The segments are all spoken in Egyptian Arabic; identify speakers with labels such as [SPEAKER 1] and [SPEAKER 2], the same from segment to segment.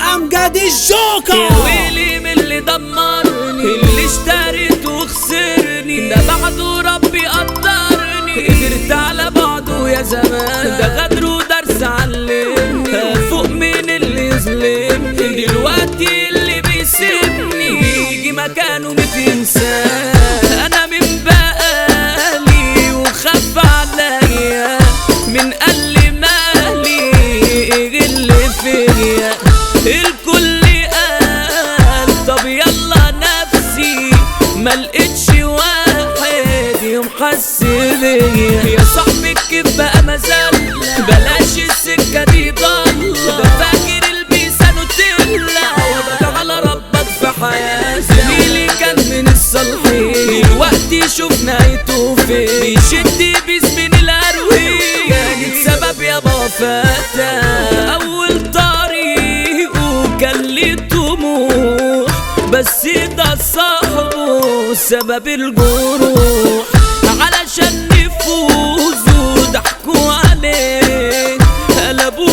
[SPEAKER 1] امجد
[SPEAKER 2] يا
[SPEAKER 1] الجوكر
[SPEAKER 2] ويلي من اللي دمرني اللي اشتريته وخسرني ده بعده ربي قدرني قدرت على بعضه يا زمان ده غدر ودرس علمني فوق من اللي يظلمني دلوقتي اللي بيسيبني يجي مكانه ميت انسان انا من بقالي وخف عليا من قال مالي غل فيا الكل قال طب يلا نفسي ما لقيتش واحد يوم حس بيا يا صاحبي الكيف بقى مازال بلاش السكه دي ضل ده فاكر البيسه نوتيلا وابدا على ربك في حياتي زميلي كان من الصالحين دلوقتي شوف نهايته فين بيشد بيس من الاروي كانت سبب يا وفاته اول طريقه كان ليه طموح بس ده صاحبه سبب الجروح علشان نفوزه ضحكوا عليه قلبوا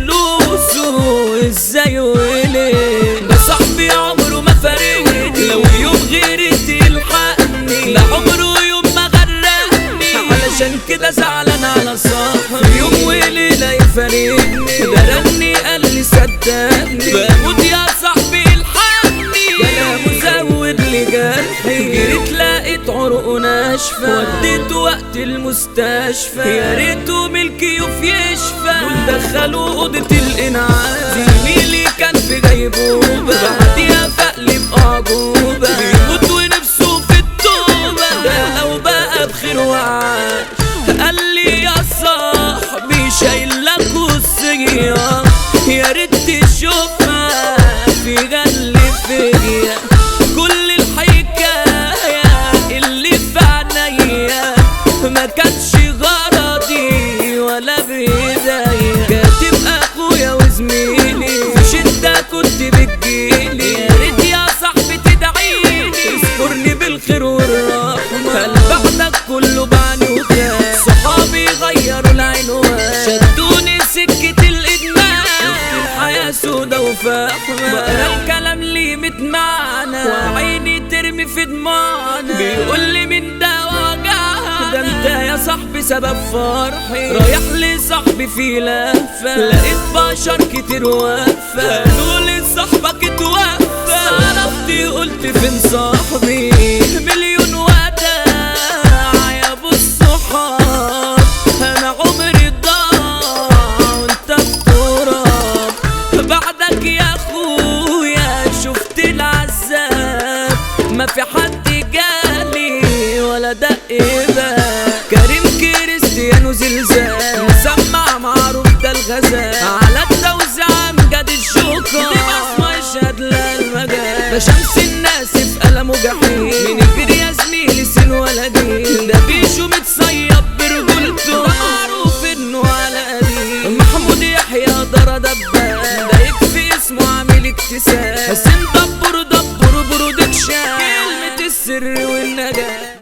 [SPEAKER 2] فلوسه ازاي وليه ده صاحبي عمره ما فارقني لو يوم غيري تلحقني لا عمره يوم ما غرقني علشان كده زعلان على صاحبي يوم وليلة يفارقني ده رني قال لي صدقني بموت يا صاحبي الحقني كلامه زود لي جرحي جريت لقيت عروقه ناشفة وديته وقت المستشفى يا ريته من الكيوف يشفى دول دخلوا أوضة الإنعاش زميلي كان في غيبوبة بعديها فقلب أعجوبة بيموت ونفسه في التوبة ده لو بقى بخير وعاش قال لي يا صاحبي شايل لك وصية يا ريت تشوفها في غل فيا كل الحكاية اللي في عينيا ما كانش غرضي ولا بداية كاتب اخويا وزميلي في شدة كنت بتجيلي يا ريت يا صاحبي تدعيلي اذكرني بالخير والرحمة هل بعدك كله بعني وخاف صحابي غيروا العنوان شدوني سكة الإدمان شفت الحياة سودا وفاحمة بقرا الكلام ليه متمعنى وعيني ترمي في دموعنا بيقول لي من ده وجعها ده انت يا صاحبي سبب فرحي رايح لصاحبي في لفة لقيت بشر كتير واقفة قالوا لي صاحبك اتوفى عرفت قلت فين صاحبي مليون وداع يا ابو الصحاب انا عمري ضاع وانت في تراب بعدك يا اخويا شفت العذاب ما في حد جالي ولا دق باب كريم كريستيانو زلزال مسمع معروف ده الغزال